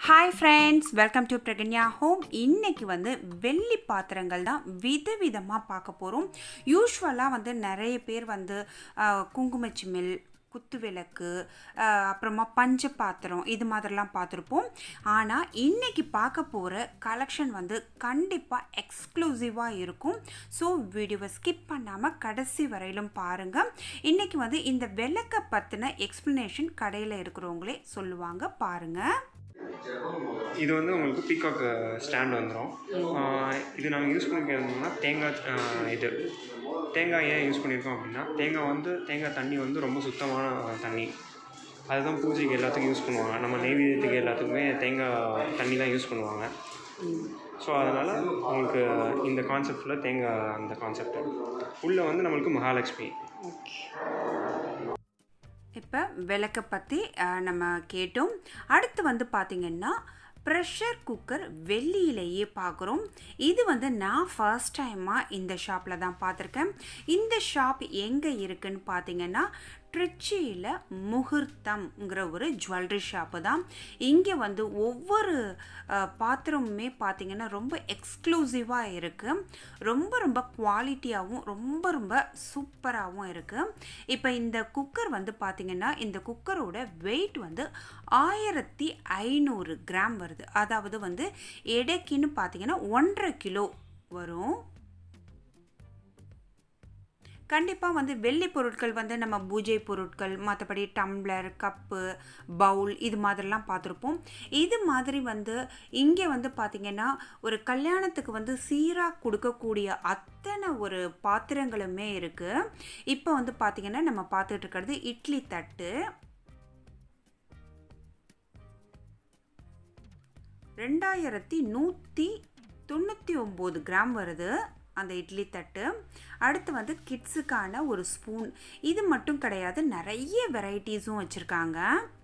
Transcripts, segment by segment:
hi friends welcome to Pragnya home இன்னைக்கு வந்து வெள்ளி பாத்திரங்கள் தான் விதவிதமாக பார்க்க போகிறோம் யூஸ்வலாக வந்து நிறைய பேர் வந்து ஆஹ், குங்குமச்சிமிழ் குத்து விளக்கு ஆஹ், அப்புறமா பஞ்ச பாத்திரம் இது மாதிரிலாம் பார்த்துருப்போம் ஆனால் இன்னைக்கு பார்க்க போகிற கலெக்ஷன் வந்து கண்டிப்பாக எக்ஸ்க்ளூசிவாக இருக்கும் ஸோ வீடியோவை ஸ்கிப் பண்ணாமல் கடைசி வரையிலும் பாருங்கள் இன்னைக்கு வந்து இந்த விளக்கை பற்றின எக்ஸ்ப்ளனேஷன் கடையில் இருக்கிறவங்களே சொல்லுவாங்க பாருங்கள் இது வந்து உங்களுக்கு பீகாக் ஸ்டாண்ட் வந்துடும் இது நாங்கள் யூஸ் பண்ணிக்கிறதுனா தேங்காய் ஆஹ் இது தேங்காய் ஏன் யூஸ் பண்ணியிருக்கோம் அப்படின்னா தேங்காய் வந்து தேங்காய் தண்ணி வந்து ரொம்ப சுத்தமான தண்ணி அதுதான் பூஜைக்கு எல்லாத்துக்கும் யூஸ் பண்ணுவாங்க நம்ம நெய்வேத்தியத்துக்கு எல்லாத்துக்குமே தேங்காய் தண்ணி தான் யூஸ் பண்ணுவாங்க ஸோ அதனால் உங்களுக்கு இந்த கான்செப்டில் தேங்காய் அந்த கான்செப்ட் உள்ளே வந்து நம்மளுக்கு மகாலட்சுமி இப்போ விளக்கை பற்றி நம்ம கேட்டோம் அடுத்து வந்து பார்த்திங்கன்னா ப்ரெஷர் குக்கர் வெள்ளியிலேயே பார்க்குறோம் இது வந்து நான் ஃபர்ஸ்ட் டைமாக இந்த ஷாப்பில் தான் பார்த்துருக்கேன் இந்த ஷாப் எங்கே இருக்குன்னு பார்த்தீங்கன்னா ட்ரிச்சியில் முகூர்த்தம்ங்கிற ஒரு ஜுவல்லரி ஷாப்பு தான் இங்கே வந்து ஒவ்வொரு அஹ், பாத்திரமுமே பார்த்தீங்கன்னா ரொம்ப எக்ஸ்க்ளூசிவாக இருக்குது ரொம்ப ரொம்ப குவாலிட்டியாகவும் ரொம்ப ரொம்ப சூப்பராகவும் இருக்குது இப்போ இந்த குக்கர் வந்து பார்த்தீங்கன்னா இந்த குக்கரோட வெயிட் வந்து ஆயிரத்தி ஐநூறு கிராம் வருது அதாவது வந்து எடைக்குன்னு பார்த்தீங்கன்னா ஒன்றரை கிலோ வரும் கண்டிப்பாக வந்து வெள்ளி பொருட்கள் வந்து நம்ம பூஜை பொருட்கள் மற்றபடி டம்ளர் கப்பு பவுல் இது மாதிரிலாம் பார்த்துருப்போம் இது மாதிரி வந்து இங்கே வந்து பார்த்திங்கன்னா ஒரு கல்யாணத்துக்கு வந்து சீராக கொடுக்கக்கூடிய அத்தனை ஒரு பாத்திரங்களுமே இருக்குது இப்போ வந்து பார்த்திங்கன்னா நம்ம பார்த்துட்டு இருக்கிறது இட்லி தட்டு ரெண்டாயிரத்தி நூற்றி தொண்ணூற்றி ஒம்பது கிராம் வருது அந்த இட்லி தட்டு அடுத்து வந்து கிட்ஸுக்கான ஒரு ஸ்பூன் இது மட்டும் கிடையாது நிறைய வெரைட்டிஸும் வச்சுருக்காங்க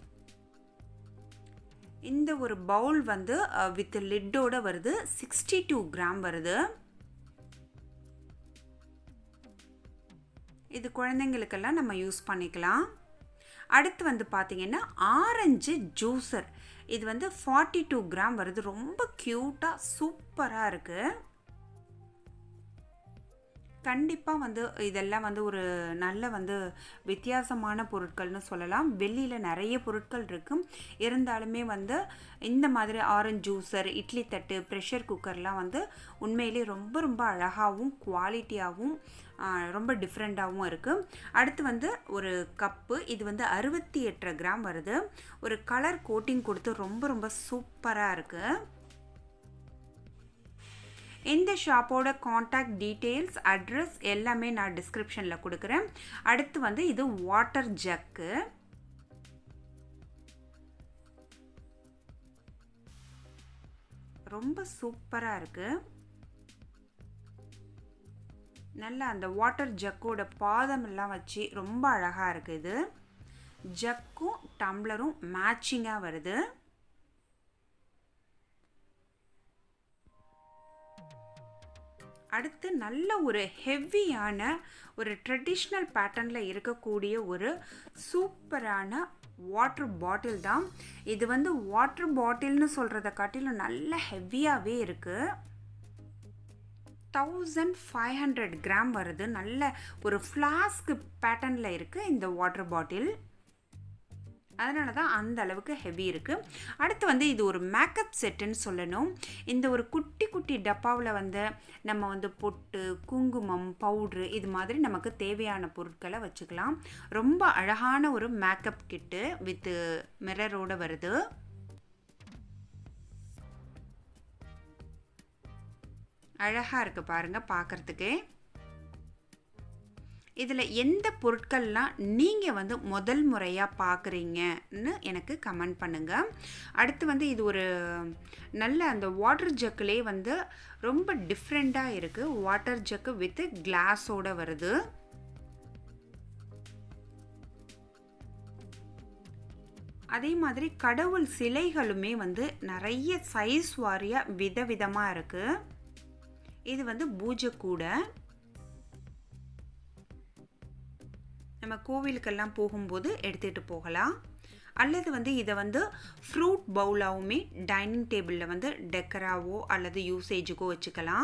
இந்த ஒரு பவுல் வந்து வித் லிட்டோட வருது சிக்ஸ்டி டூ கிராம் வருது இது குழந்தைங்களுக்கெல்லாம் நம்ம யூஸ் பண்ணிக்கலாம் அடுத்து வந்து பார்த்திங்கன்னா ஆரஞ்சு ஜூஸர் இது வந்து ஃபார்ட்டி டூ கிராம் வருது ரொம்ப க்யூட்டாக சூப்பராக இருக்குது கண்டிப்பாக வந்து இதெல்லாம் வந்து ஒரு நல்ல வந்து வித்தியாசமான பொருட்கள்னு சொல்லலாம் வெளியில் நிறைய பொருட்கள் இருக்கும் இருந்தாலுமே வந்து இந்த மாதிரி ஆரஞ்சு ஜூஸர் இட்லி தட்டு ப்ரெஷர் குக்கர்லாம் வந்து உண்மையிலே ரொம்ப ரொம்ப அழகாகவும் குவாலிட்டியாகவும் ரொம்ப டிஃப்ரெண்ட்டாகவும் இருக்குது அடுத்து வந்து ஒரு கப்பு இது வந்து அறுபத்தி எட்டரை கிராம் வருது ஒரு கலர் கோட்டிங் கொடுத்து ரொம்ப ரொம்ப சூப்பராக இருக்குது இந்த ஷாப்போட காண்டாக்ட் டீட்டெயில்ஸ் அட்ரஸ் எல்லாமே நான் டிஸ்கிரிப்ஷனில் கொடுக்குறேன் அடுத்து வந்து இது வாட்டர் ஜக்கு ரொம்ப சூப்பராக இருக்குது நல்லா அந்த வாட்டர் ஜக்கோட பாதம் எல்லாம் வச்சு ரொம்ப அழகாக இருக்குது இது ஜக்கும் டம்ளரும் மேட்சிங்காக வருது அடுத்து நல்ல ஒரு ஹெவியான ஒரு ட்ரெடிஷ்னல் பேட்டர்னில் இருக்கக்கூடிய ஒரு சூப்பரான வாட்டர் பாட்டில் தான் இது வந்து வாட்டர் பாட்டில்னு சொல்கிறத காட்டிலும் நல்ல ஹெவியாகவே இருக்குது தௌசண்ட் ஃபைவ் ஹண்ட்ரட் கிராம் வருது நல்ல ஒரு ஃப்ளாஸ்க் பேட்டர்னில் இருக்குது இந்த வாட்டர் பாட்டில் அதனால தான் அந்த அளவுக்கு ஹெவி இருக்குது அடுத்து வந்து இது ஒரு மேக்கப் செட்டுன்னு சொல்லணும் இந்த ஒரு குட்டி குட்டி டப்பாவில் வந்து நம்ம வந்து பொட்டு குங்குமம் பவுட்ரு இது மாதிரி நமக்கு தேவையான பொருட்களை வச்சுக்கலாம் ரொம்ப அழகான ஒரு மேக்கப் கிட்டு வித் மிரரோடு வருது அழகாக இருக்குது பாருங்கள் பார்க்குறதுக்கே இதில் எந்த பொருட்கள்லாம் நீங்கள் வந்து முதல் முறையாக பார்க்குறீங்கன்னு எனக்கு கமெண்ட் பண்ணுங்கள் அடுத்து வந்து இது ஒரு நல்ல அந்த வாட்டர் ஜக்கிலே வந்து ரொம்ப டிஃப்ரெண்ட்டாக இருக்குது வாட்டர் ஜக்கு வித் கிளாஸோடு வருது அதே மாதிரி கடவுள் சிலைகளுமே வந்து நிறைய சைஸ் வாரியாக விதவிதமாக இருக்குது இது வந்து பூஜை கூட நம்ம கோவிலுக்கெல்லாம் போகும்போது எடுத்துகிட்டு போகலாம் அல்லது வந்து இதை வந்து ஃப்ரூட் பவுலாகவுமே டைனிங் டேபிளில் வந்து டெக்கராவோ அல்லது யூசேஜுக்கோ வச்சுக்கலாம்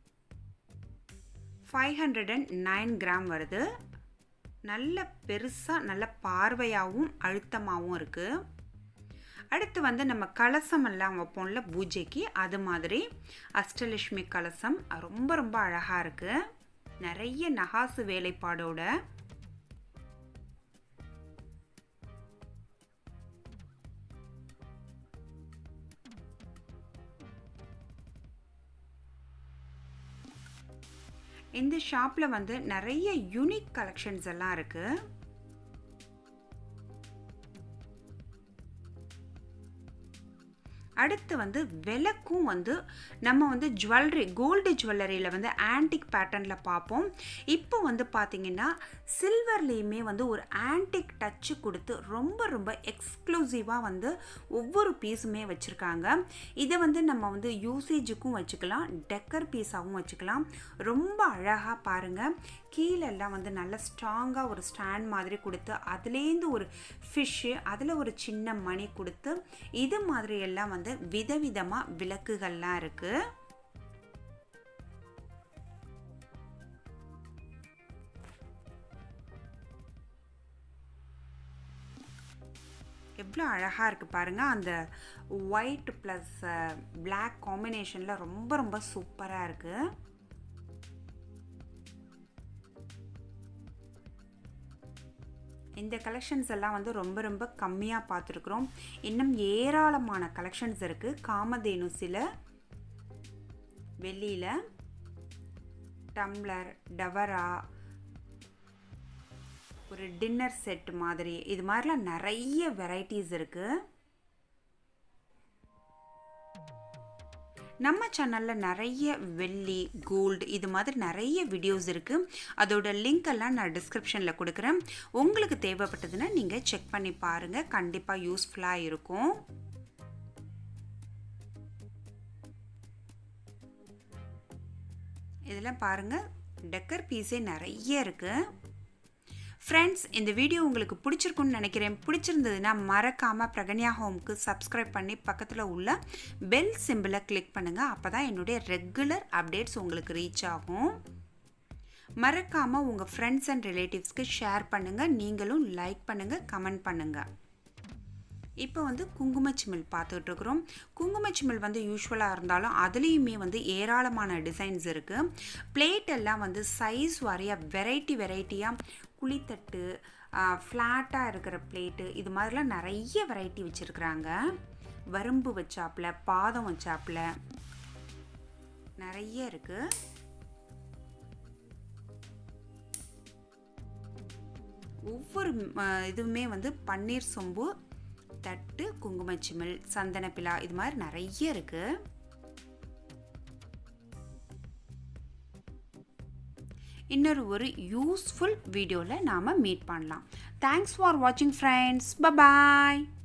five hundred and nine gram வருது நல்ல பெருசாக நல்ல பார்வையாகவும் அழுத்தமாகவும் இருக்குது அடுத்து வந்து நம்ம கலசம் எல்லாம் வைப்போம்ல பூஜைக்கு அது மாதிரி அஷ்டலட்சுமி கலசம் ரொம்ப ரொம்ப அழகாக இருக்குது நிறைய நகாசு வேலைப்பாடோட இந்த ஷாப்பில் வந்து நிறைய யூனிக் கலெக்ஷன்ஸ் எல்லாம் இருக்குது அடுத்து வந்து விளக்கும் வந்து நம்ம வந்து ஜுவல்லரி கோல்டு ஜுவல்லரியில் வந்து ஆன்டிக் பேட்டர்னில் பார்ப்போம் இப்போ வந்து பார்த்திங்கன்னா சில்வர்லேயுமே வந்து ஒரு ஆன்டிக் டச்சு கொடுத்து ரொம்ப ரொம்ப எக்ஸ்க்ளூசிவாக வந்து ஒவ்வொரு பீஸுமே வச்சுருக்காங்க இதை வந்து நம்ம வந்து யூசேஜுக்கும் வச்சுக்கலாம் டெக்கர் பீஸாகவும் வச்சுக்கலாம் ரொம்ப அழகாக பாருங்கள் கீழெல்லாம் வந்து நல்ல ஸ்ட்ராங்காக ஒரு ஸ்டாண்ட் மாதிரி கொடுத்து அதுலேருந்து ஒரு ஃபிஷ்ஷு அதில் ஒரு சின்ன மணி கொடுத்து இது மாதிரி எல்லாம் வந்து விதவிதமாக விளக்குகள்லாம் இருக்குது எவ்வளோ அழகாக இருக்குது பாருங்கள் அந்த ஒயிட் ப்ளஸ் பிளாக் காம்பினேஷனில் ரொம்ப ரொம்ப சூப்பராக இருக்குது இந்த கலெக்ஷன்ஸ் எல்லாம் வந்து ரொம்ப ரொம்ப கம்மியாக பார்த்துருக்குறோம் இன்னும் ஏராளமான கலெக்ஷன்ஸ் இருக்குது காமதேனு சில வெள்ளியில் டம்ளர் டவரா ஒரு டின்னர் செட் மாதிரி இது மாதிரிலாம் நிறைய வெரைட்டிஸ் இருக்குது நம்ம சேனலில் நிறைய வெள்ளி கோல்டு இது மாதிரி நிறைய வீடியோஸ் இருக்குது அதோட லிங்க் எல்லாம் நான் டிஸ்கிரிப்ஷனில் கொடுக்குறேன் உங்களுக்கு தேவைப்பட்டதுன்னா நீங்கள் செக் பண்ணி பாருங்கள் கண்டிப்பாக யூஸ்ஃபுல்லாக இருக்கும் இதெல்லாம் பாருங்கள் டெக்கர் பீஸே நிறைய இருக்குது ஃப்ரெண்ட்ஸ் இந்த வீடியோ உங்களுக்கு பிடிச்சிருக்குன்னு நினைக்கிறேன் பிடிச்சிருந்ததுன்னா மறக்காமல் பிரகன்யா ஹோம்க்கு சப்ஸ்கிரைப் பண்ணி பக்கத்தில் உள்ள பெல் சிம்பிளை கிளிக் பண்ணுங்கள் அப்போ தான் என்னுடைய ரெகுலர் அப்டேட்ஸ் உங்களுக்கு ரீச் ஆகும் மறக்காமல் உங்கள் ஃப்ரெண்ட்ஸ் அண்ட் ரிலேட்டிவ்ஸ்க்கு ஷேர் பண்ணுங்கள் நீங்களும் லைக் பண்ணுங்கள் கமெண்ட் பண்ணுங்கள் இப்போ வந்து குங்குமச்சிமிழ் பார்த்துக்கிட்டு இருக்கிறோம் குங்குமச்சிமிழ் வந்து யூஸ்வலாக இருந்தாலும் அதுலேயுமே வந்து ஏராளமான டிசைன்ஸ் இருக்குது பிளேட் எல்லாம் வந்து சைஸ் வாரியாக வெரைட்டி வெரைட்டியாக குழித்தட்டு ஃப்ளாட்டாக இருக்கிற பிளேட்டு இது மாதிரிலாம் நிறைய வெரைட்டி வச்சுருக்குறாங்க வறும்பு வச்சாப்பில் பாதம் வச்சாப்பில் நிறைய இருக்குது ஒவ்வொரு இதுவுமே வந்து பன்னீர் சொம்பு தட்டு குங்குமச்சிமிழ் சந்தனப்பிலா இது மாதிரி நிறைய இருக்குது இன்னொரு ஒரு யூஸ்ஃபுல் வீடியோவில் நாம் மீட் பண்ணலாம் தேங்க்ஸ் ஃபார் வாட்சிங் ஃப்ரெண்ட்ஸ் பபாய்